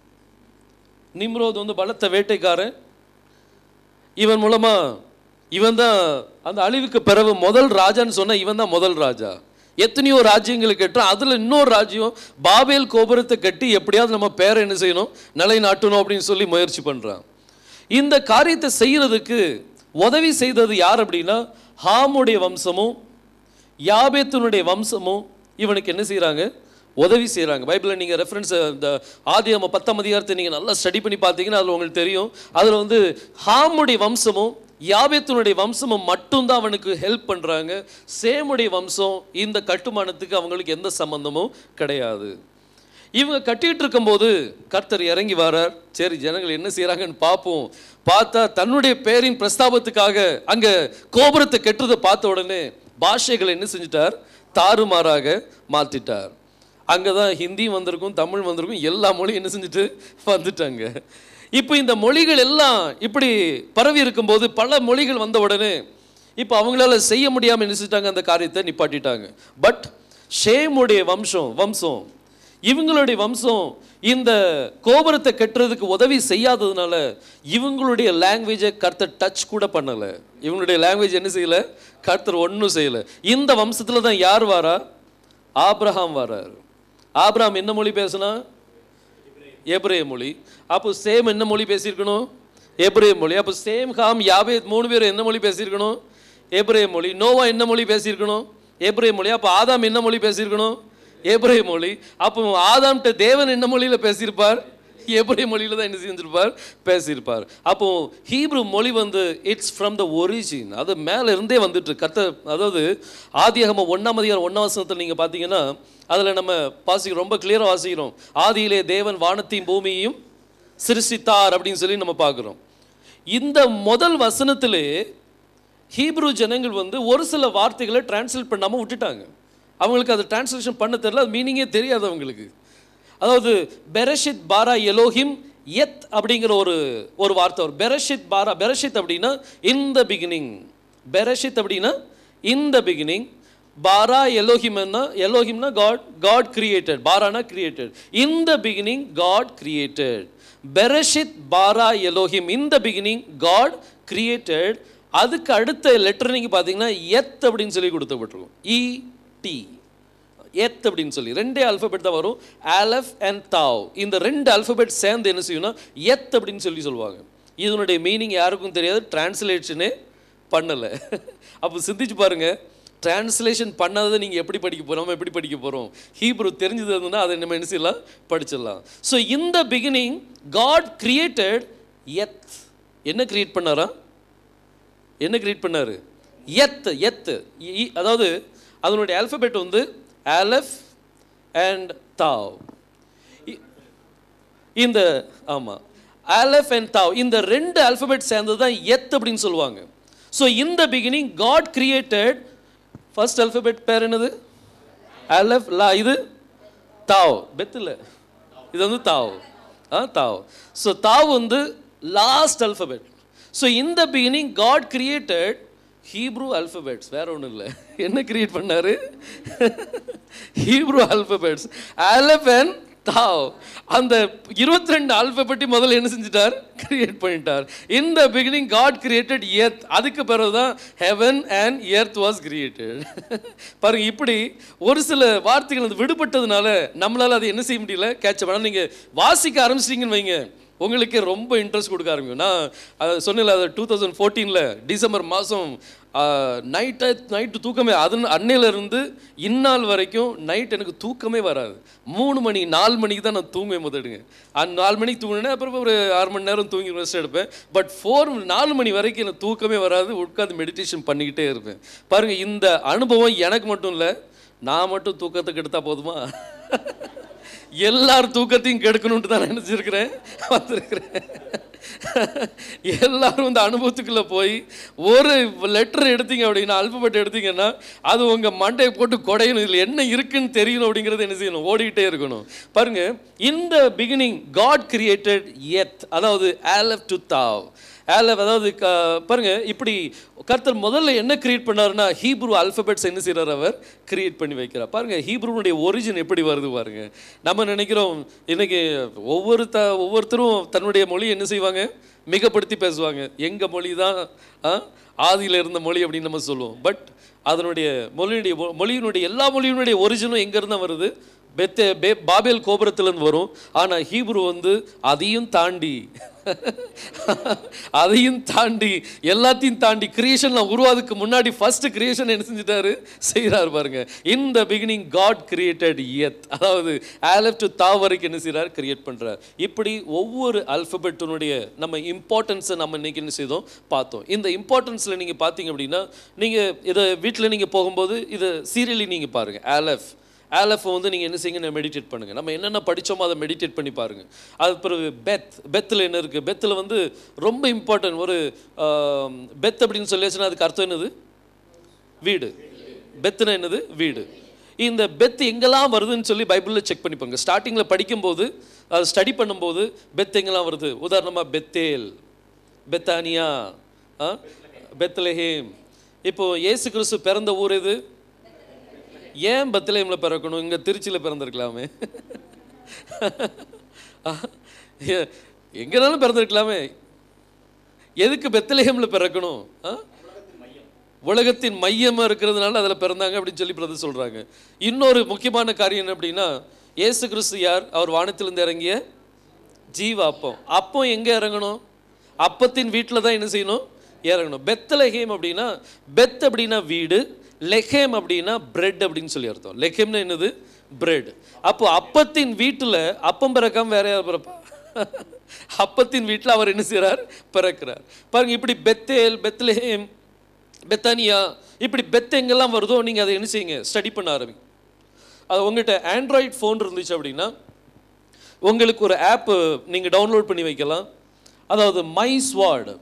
நிம்ரோத் வந்து பலத்த வேட்டைக்காரன் இவன் மூலமா இவன் தான் அந்த அழிவுக்கு பிறகு முதல் ராஜான்னு சொன்னா இவன் தான் முதல் ராஜா எத்தனையோ ராஜ்யங்களை கட்டுறான் அதில் இன்னொரு ராஜ்யம் பாபேல் கோபுரத்தை கட்டி எப்படியாவது நம்ம பேரை என்ன செய்யணும் நிலைநாட்டணும் அப்படின்னு சொல்லி முயற்சி பண்ணுறான் இந்த காரியத்தை செய்யறதுக்கு உதவி செய்தது யார் அப்படின்னா ஹாமுடைய வம்சமும் யாபேத்தினுடைய வம்சமும் இவனுக்கு என்ன செய்கிறாங்க உதவி செய்கிறாங்க பைபிளில் நீங்கள் ரெஃபரன்ஸ் இந்த ஆதி நம்ம பத்தாம் அதிகாரத்தை நீங்கள் நல்லா ஸ்டடி பண்ணி பார்த்தீங்கன்னா அதில் உங்களுக்கு தெரியும் அதில் வந்து ஹாமுடைய வம்சமும் யாபேத்தினுடைய வம்சமும் மட்டும்தான் அவனுக்கு ஹெல்ப் பண்ணுறாங்க சேமுடைய வம்சம் இந்த கட்டுமானத்துக்கு அவங்களுக்கு எந்த சம்பந்தமும் கிடையாது இவங்க கட்டிட்டு இருக்கும்போது கர்த்தர் இறங்கி வரார் சரி ஜனங்கள் என்ன செய்றாங்கன்னு பார்ப்போம் பார்த்தா தன்னுடைய பேரின் பிரஸ்தாபத்துக்காக அங்க கோபுரத்தை கெட்டுறதை பார்த்த உடனே பாஷைகளை என்ன செஞ்சிட்டார் தாறுமாறாக மாத்திட்டார் அங்கதான் ஹிந்தி வந்திருக்கும் தமிழ் வந்திருக்கும் எல்லா மொழியும் என்ன செஞ்சுட்டு வந்துட்டாங்க இப்போ இந்த மொழிகள் எல்லாம் இப்படி பரவி இருக்கும்போது பல மொழிகள் வந்த உடனே இப்போ அவங்களால செய்ய முடியாமல் என்ன செஞ்சிட்டாங்க அந்த காரியத்தை நிப்பாட்டிட்டாங்க பட் ஷேமுடைய வம்சம் வம்சம் இவங்களுடைய வம்சம் இந்த கோபுரத்தை கட்டுறதுக்கு உதவி செய்யாததுனால இவங்களுடைய லாங்குவேஜை கர்த்தர் டச் கூட பண்ணலை இவங்களுடைய லாங்குவேஜ் என்ன செய்யல கர்த்தர் ஒன்றும் செய்யலை இந்த வம்சத்தில் தான் யார் வாரா ஆபிரகாம் வரார் ஆபிரகாம் என்ன மொழி பேசுனா எப்ரேய மொழி அப்போ சேம் என்ன மொழி பேசியிருக்கணும் எப்ரேய மொழி அப்போ சேம் ஹாம் யாபே மூணு பேர் என்ன மொழி பேசியிருக்கணும் எப்ரேய மொழி நோவா என்ன மொழி பேசியிருக்கணும் எப்ரேய மொழி அப்போ ஆதாம் என்ன மொழி பேசியிருக்கணும் எப்ரேய மொழி அப்போ ஆதாம்கிட்ட தேவன் என்ன மொழியில பேசியிருப்பார் எப்ரேய மொழியில தான் என்ன செஞ்சிருப்பார் பேசியிருப்பார் அப்போ ஹீப்ரு மொழி வந்து இட்ஸ் ஃப்ரம் த ஒரிஜின் அது மேல இருந்தே வந்துட்டு கத்த அதாவது ஆதியாகம ஒன்றாம் அதிகாரம் ஒன்றாம் வசனத்தில் நீங்கள் பார்த்தீங்கன்னா அதில் நம்ம வாசிக்கிறோம் ரொம்ப கிளியராக வாசிக்கிறோம் ஆதியிலே தேவன் வானத்தையும் பூமியையும் சிருஷ்டித்தார் அப்படின்னு சொல்லி நம்ம பார்க்குறோம் இந்த முதல் வசனத்திலே ஹீப்ரு ஜனங்கள் வந்து ஒரு சில வார்த்தைகளை டிரான்ஸ்லேட் பண்ணாமல் விட்டுட்டாங்க அவங்களுக்கு அது டிரான்ஸ்லேஷன் பண்ண தெரியல அது மீனிங்கே தெரியாது அவங்களுக்கு அதாவது பெரஷித் பாரா எலோஹிம் எத் அப்படிங்கிற ஒரு ஒரு வார்த்தை வரும் பெரஷித் பாரா பெரஷித் அப்படின்னா இன் த பிகினிங் பெரஷித் அப்படின்னா இன் த பிகினிங் பாரா எலோஹிம்னா எலோஹிம்னா காட் காட் கிரியேட்டட் பாரானா created in the beginning God created Bereshit பாரா Elohim in the beginning God created அதுக்கு அடுத்த லெட்டர் நீங்கள் பார்த்தீங்கன்னா எத் அப்படின்னு சொல்லி கொடுத்தப்பட்டிருக்கும் இ டி எத் அப்படின்னு சொல்லி ரெண்டே அல்ஃபபெட் தான் வரும் ஆலஃப் அண்ட் தாவ் இந்த ரெண்டு அல்ஃபபெட் சேர்ந்து என்ன செய்யும்னா எத் அப்படின்னு சொல்லி சொல்லுவாங்க இதனுடைய மீனிங் யாருக்கும் தெரியாது டிரான்ஸ்லேஷனே பண்ணலை அப்போ சிந்திச்சு பாருங்க டிரான்ஸ்லேஷன் பண்ணாததை நீங்கள் எப்படி படிக்க போகிறோம் நம்ம எப்படி படிக்க போகிறோம் ஹீப்ரு தெரிஞ்சது இருந்ததுன்னா அதை நம்ம என்ன செய்யலாம் படிச்சிடலாம் ஸோ இந்த பிகினிங் காட் கிரியேட்டட் எத் என்ன கிரியேட் பண்ணாரா என்ன கிரியேட் பண்ணாரு எத் எத் இ- அதாவது அதனுடைய ஆல்பபெட் வந்து ஆலஃப் அண்ட் தாவ் இ- இந்த ஆமாம் ஆலஃப் அண்ட் தாவ் இந்த ரெண்டு ஆல்பபெட் சேர்ந்தது தான் எத் அப்படின்னு சொல்லுவாங்க ஸோ இந்த beginning God created first alphabet பேர் என்னது ஆலஃப் லா இது தாவ் பெத் இல்லை இது வந்து தாவ் ஆ தாவ் ஸோ தாவ் வந்து லாஸ்ட் அல்பபெட் ஸோ இந்த beginning God created Hebrew alphabets வேற ஒன்றும் இல்லை என்ன கிரியேட் பண்ணாரு Hebrew alphabets Aleph and Tav அந்த இருபத்தி ரெண்டு ஆல்பபெட்டி முதல்ல என்ன செஞ்சிட்டார் கிரியேட் பண்ணிட்டார் இந்த பிகினிங் காட் கிரியேட்டட் எர்த் அதுக்கு பிறகு தான் heaven and earth was created பாருங்க இப்படி ஒரு சில வார்த்தைகள் அது விடுபட்டதுனால நம்மளால அதை என்ன செய்ய முடியல கேட்ச வேணாம் நீங்கள் வாசிக்க ஆரம்பிச்சிட்டிங்கன்னு வைங்க உங்களுக்கே ரொம்ப இன்ட்ரெஸ்ட் கொடுக்க ஆரம்பிக்கும் நான் அதை சொன்னல அது டூ தௌசண்ட் ஃபோர்டீனில் டிசம்பர் மாதம் நைட்டு நைட்டு தூக்கமே அது அன்னையிலேருந்து இந்நாள் வரைக்கும் நைட் எனக்கு தூக்கமே வராது மூணு மணி நாலு மணிக்கு தான் நான் தூங்குவேன் முதடுங்க அந்த நாலு மணிக்கு தூங்கினேன் அப்புறம் ஒரு ஆறு மணி நேரம் தூங்கி ரெஸ்ட் எடுப்பேன் பட் ஃபோர் நாலு மணி வரைக்கும் எனக்கு தூக்கமே வராது உட்காந்து மெடிடேஷன் பண்ணிக்கிட்டே இருப்பேன் பாருங்கள் இந்த அனுபவம் எனக்கு மட்டும் இல்லை நான் மட்டும் தூக்கத்துக்கு எடுத்தால் போதுமா எல்லார் தூக்கத்தையும் கெடுக்கணும்ட்டு தான் நினச்சிருக்கிறேன் வந்திருக்கிறேன் எல்லாரும் இந்த அனுபவத்துக்குள்ளே போய் ஒரு லெட்டர் எடுத்தீங்க அப்படின்னா அல்பபெட் எடுத்தீங்கன்னா அது உங்கள் மண்டையை போட்டு குடையணும் இதில் என்ன இருக்குன்னு தெரியணும் அப்படிங்கிறது என்ன செய்யணும் ஓடிக்கிட்டே இருக்கணும் பாருங்க இந்த பிகினிங் காட் கிரியேட்டட் எத் அதாவது ஆலப் டு தாவ் ஆலப் அதாவது க- பாருங்க இப்படி கர்த்தர் முதல்ல என்ன கிரியேட் பண்ணாருன்னா ஹீப்ரூ அல்பபெட்ஸ் என்ன செய்றார் அவர் கிரியேட் பண்ணி வைக்கிறார் பாருங்க ஹீப்ரூனுடைய ஒரிஜின் எப்படி வருது பாருங்க நம்ம நினைக்கிறோம் இன்னைக்கு ஒவ்வொரு த ஒவ்வொருத்தரும் தன்னுடைய மொழி என்ன செய்வாங்க மிகப்படுத்தி பேசுவாங்க எங்க மொழி தான் ஆதியில் இருந்த மொழி அப்படின்னு நம்ம சொல்லுவோம் பட் அதனுடைய மொழியினுடைய மொழியினுடைய எல்லா மொழியினுடைய ஒரிஜினும் எங்கேருந்து தான் வருது பெத்தே பே பாபேல் கோபுரத்துலேருந்து வரும் ஆனால் ஹீப்ரு வந்து அதையும் தாண்டி அதையும் தாண்டி எல்லாத்தையும் தாண்டி கிரியேஷன்லாம் உருவாதுக்கு முன்னாடி ஃபர்ஸ்ட் கிரியேஷன் என்ன செஞ்சுட்டாரு செய்கிறாரு பாருங்க இந்த பிகினிங் காட் கிரியேட்டட் எத் அதாவது ஆலப் டு தா வரைக்கும் என்ன செய்கிறார் கிரியேட் பண்ணுறார் இப்படி ஒவ்வொரு அல்பபெட்டினுடைய நம்ம இம்பார்ட்டன்ஸை நம்ம இன்னைக்கு என்ன செய்தோம் பார்த்தோம் இந்த இம்பார்ட்டன்ஸில் நீங்கள் பார்த்தீங்க அப்படின்னா நீங்கள் இதை வீட்டில் நீங்கள் போகும்போது இதை சீரியலி நீங்கள் பாருங்கள் ஆலஃப் ஆலஃபை வந்து நீங்கள் என்ன செய்யுங்க மெடிடேட் பண்ணுங்கள் நம்ம என்னென்ன படிச்சோமோ அதை மெடிடேட் பண்ணி பாருங்கள் அது பிறகு பெத் பெத்தில் என்ன இருக்குது பெத்தில் வந்து ரொம்ப இம்பார்ட்டன்ட் ஒரு ஆம், பெத் அப்படின்னு சொல்லியாச்சுன்னா அதுக்கு அர்த்தம் என்னது வீடு பெத்துனா என்னது வீடு இந்த பெத் எங்கெல்லாம் வருதுன்னு சொல்லி பைபிளில் செக் பண்ணிப்பாங்க ஸ்டார்டிங்கில் படிக்கும்போது அது ஸ்டடி பண்ணும்போது பெத் எங்கெல்லாம் வருது உதாரணமாக பெத்தேல் பெத்தானியா ஆ? பெத்லஹேம் இப்போ இயேசு கிறிஸ்து பிறந்த ஊர் எது ஏன் பெத்லஹேமில் பிறக்கணும் இங்கே திருச்சியில் பிறந்திருக்கலாமே ஏ- எங்கேனாலும் பிறந்திருக்கலாமே எதுக்கு பெத்லஹேமில் பிறக்கணும் ஆ உலகத்தின் மையமாக இருக்கிறதுனால அதில் பிறந்தாங்க அப்படின்னு சொல்லி பிரதர் சொல்கிறாங்க இன்னொரு முக்கியமான காரியம் என்ன அப்படின்னா இயேசு கிறிஸ்து யார் அவர் வானத்திலிருந்து இறங்கிய ஜீவ அப்பம் அப்பம் எங்கே இறங்கணும் அப்பத்தின் வீட்டில் தான் என்ன செய்யணும் இறங்கணும் பெத்தலஹேம் அப்படின்னா பெத் அப்படின்னா வீடு லெஹேம் அப்படின்னா பிரெட் அப்படின்னு சொல்லி அர்த்தம் லெஹேம்னா என்னது பிரெட் அப்போ அப்பத்தின் வீட்டில் அப்பம் பிறக்காம வேற யார் பிறப்பா அப்பத்தின் வீட்டில் அவர் என்ன செய்கிறார் பிறக்கிறார் பாருங்க இப்படி பெத்தேல் பெத்லஹேம் பெத்தானியா இப்படி பெத் எங்கெல்லாம் வருதோ நீங்கள் அதை என்ன செய்யுங்க ஸ்டடி பண்ண ஆரம்பிங்க அது உங்கள்கிட்ட ஆண்ட்ராய்ட் ஃபோன் இருந்துச்சு அப்படின்னா உங்களுக்கு ஒரு ஆப் நீங்கள் டவுன்லோட் பண்ணி வைக்கலாம் அதாவது மை ஸ்வாட்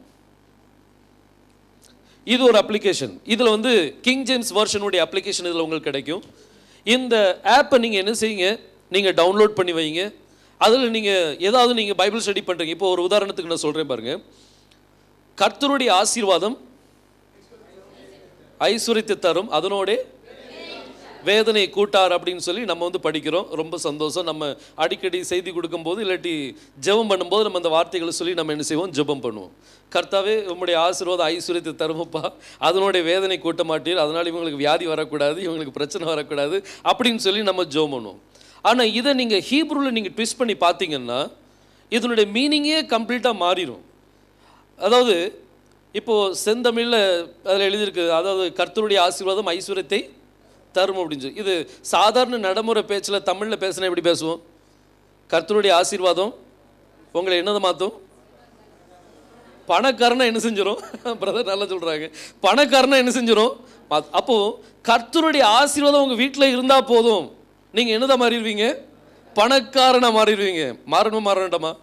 இது ஒரு அப்ளிகேஷன் இதில் வந்து கிங் ஜேம்ஸ் வெர்ஷனுடைய அப்ளிகேஷன் இதில் உங்களுக்கு கிடைக்கும் இந்த ஆப்பை நீங்கள் என்ன செய்யுங்க நீங்கள் டவுன்லோட் பண்ணி வைங்க அதில் நீங்கள் ஏதாவது நீங்கள் பைபிள் ஸ்டடி பண்ணுறீங்க இப்போ ஒரு உதாரணத்துக்கு நான் சொல்கிறேன் பாருங்க கர்த்தருடைய ஆசீர்வாதம் ஐஸ்வர்யத்தை தரும் அதனோட வேதனை கூட்டார் அப்படின்னு சொல்லி நம்ம வந்து படிக்கிறோம் ரொம்ப சந்தோஷம் நம்ம அடிக்கடி செய்தி கொடுக்கும்போது இல்லாட்டி ஜெபம் பண்ணும்போது நம்ம அந்த வார்த்தைகளை சொல்லி நம்ம என்ன செய்வோம் ஜெபம் பண்ணுவோம் கர்த்தாவே உம்முடைய ஆசீர்வாத ஐஸ்வர்யத்தை தருமப்பா அதனுடைய வேதனை கூட்ட மாட்டீர் அதனால் இவங்களுக்கு வியாதி வரக்கூடாது இவங்களுக்கு பிரச்சனை வரக்கூடாது அப்படின்னு சொல்லி நம்ம ஜெபம் பண்ணுவோம் ஆனால் இதை நீங்கள் ஹீப்ரூவில் நீங்கள் ட்விஸ்ட் பண்ணி பார்த்தீங்கன்னா இதனுடைய மீனிங்கே கம்ப்ளீட்டாக மாறிடும் அதாவது இப்போது செந்தமிழில் அதில் எழுதியிருக்கு அதாவது கர்த்தருடைய ஆசீர்வாதம் ஐஸ்வர்யத்தை தரும் அப்படின்னு சொல்லி இது சாதாரண நடைமுறை பேச்சில் தமிழில் பேசினா எப்படி பேசுவோம் கர்த்தருடைய ஆசீர்வாதம் உங்களை என்னதை மாற்றும் பணக்காரனா என்ன செஞ்சிடும் பிரதர் நல்லா சொல்கிறாங்க பணக்காரனா என்ன செஞ்சிடும் மாத்- அப்போ கர்த்தருடைய ஆசீர்வாதம் உங்கள் வீட்டில் இருந்தால் போதும் நீங்கள் என்னதா மாறிடுவீங்க பணக்காரனா மாறிடுவீங்க மாறணும் மாறணும்டாமா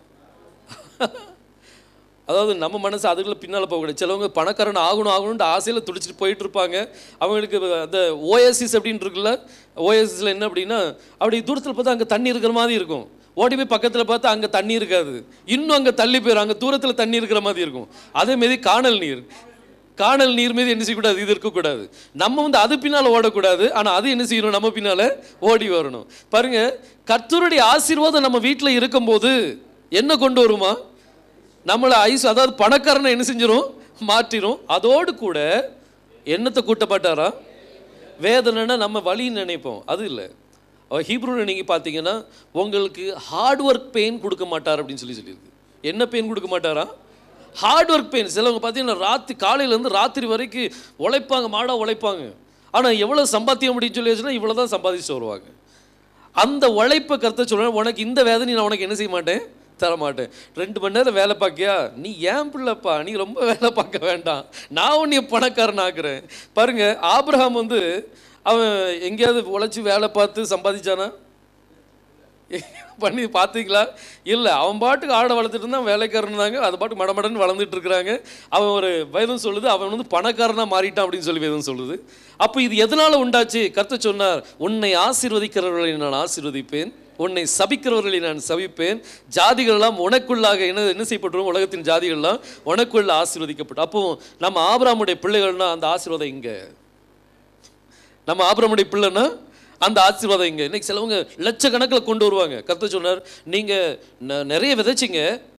அதாவது நம்ம மனசு அதுக்குள்ள பின்னால் போகக்கூடாது சிலவங்க பணக்காரன் ஆகணும் ஆகணும்னு ஆசையில் துடிச்சிட்டு போயிட்டு இருப்பாங்க அவங்களுக்கு அந்த ஓஎஸ்சிஸ் அப்படின்னு இருக்குல்ல ஓஎஸ்சிஸில் என்ன அப்படின்னா அப்படி தூரத்தில் பார்த்தா அங்கே தண்ணி இருக்கிற மாதிரி இருக்கும் ஓடி போய் பக்கத்தில் பார்த்தா அங்கே தண்ணி இருக்காது இன்னும் அங்கே தள்ளி போயிடும் அங்கே தூரத்தில் தண்ணி இருக்கிற மாதிரி இருக்கும் அதே மாரி காணல் நீர் காணல் நீர் மீது என்ன செய்யக்கூடாது இது இருக்கக்கூடாது நம்ம வந்து அது பின்னால் ஓடக்கூடாது ஆனால் அது என்ன செய்யணும் நம்ம பின்னால் ஓடி வரணும் பாருங்க கர்த்தருடைய ஆசீர்வாதம் நம்ம வீட்டில் இருக்கும்போது என்ன கொண்டு வருமா நம்மளை ஐஸ் அதாவது பணக்காரனை என்ன செஞ்சிரும் மாற்றிரும் அதோடு கூட என்னத்தை கூட்டப்பட்டாரா வேதனைன்னா நம்ம வலின்னு நினைப்போம் அது இல்லை ஹீப்ரூவில் நீங்கள் பார்த்தீங்கன்னா உங்களுக்கு ஹார்ட் ஒர்க் பெயின் கொடுக்க மாட்டார் அப்படின்னு சொல்லி சொல்லியிருக்கு என்ன பெயின் கொடுக்க மாட்டாரா ஹார்ட் ஒர்க் பெயின் சிலவங்க பார்த்தீங்கன்னா ராத்திரி காலையிலேருந்து ராத்திரி வரைக்கும் உழைப்பாங்க மாடா உழைப்பாங்க ஆனால் எவ்வளோ சம்பாத்தியம் அப்படின்னு சொல்லி வச்சுன்னா இவ்வளோ தான் சம்பாதிச்சு வருவாங்க அந்த உழைப்பை கருத்தை சொல்கிறேன் உனக்கு இந்த வேதனை நான் உனக்கு என்ன செய்ய மாட்டேன் தர மாட்டேன் ரெண்டு மணி நேரம் வேலை பார்க்கியா நீ ஏன் பிள்ளைப்பா நீ ரொம்ப வேலை பார்க்க வேண்டாம் நான் உன்னைய பணக்காரன் ஆக்குறேன் பாருங்க ஆபிரகாம் வந்து அவன் எங்கேயாவது உழைச்சி வேலை பார்த்து சம்பாதிச்சானா பண்ணி பார்த்தீங்களா இல்லை அவன் பாட்டுக்கு ஆடை வளர்த்துட்டு இருந்தான் வேலைக்காரன் தாங்க அது பாட்டு மடமடன்னு வளர்ந்துட்டு இருக்கிறாங்க அவன் ஒரு வேதம் சொல்லுது அவன் வந்து பணக்காரனாக மாறிட்டான் அப்படின்னு சொல்லி வேதம் சொல்லுது அப்போ இது எதனால் உண்டாச்சு கர்த்தர் சொன்னார் உன்னை ஆசீர்வதிக்கிறவர்களை நான் ஆசீர்வதிப்பேன் உன்னை சபிக்கிறவர்களை நான் சபிப்பேன் ஜாதிகள் எல்லாம் உனக்குள்ளாக என்ன என்ன செய்யப்பட்டுரும் உலகத்தின் ஜாதிகள்லாம் உனக்குள்ள ஆசீர்வதிக்கப்பட்டு அப்போ நம்ம ஆபிராமுடைய பிள்ளைகள்னா அந்த ஆசீர்வாதம் இங்கே நம்ம ஆபிரமுடைய பிள்ளைன்னா அந்த ஆசீர்வாதம் இங்கே இன்னைக்கு சிலவங்க லட்சக்கணக்கில் கொண்டு வருவாங்க கர்த்தர் சொன்னார் நீங்கள் நிறைய விதைச்சிங்க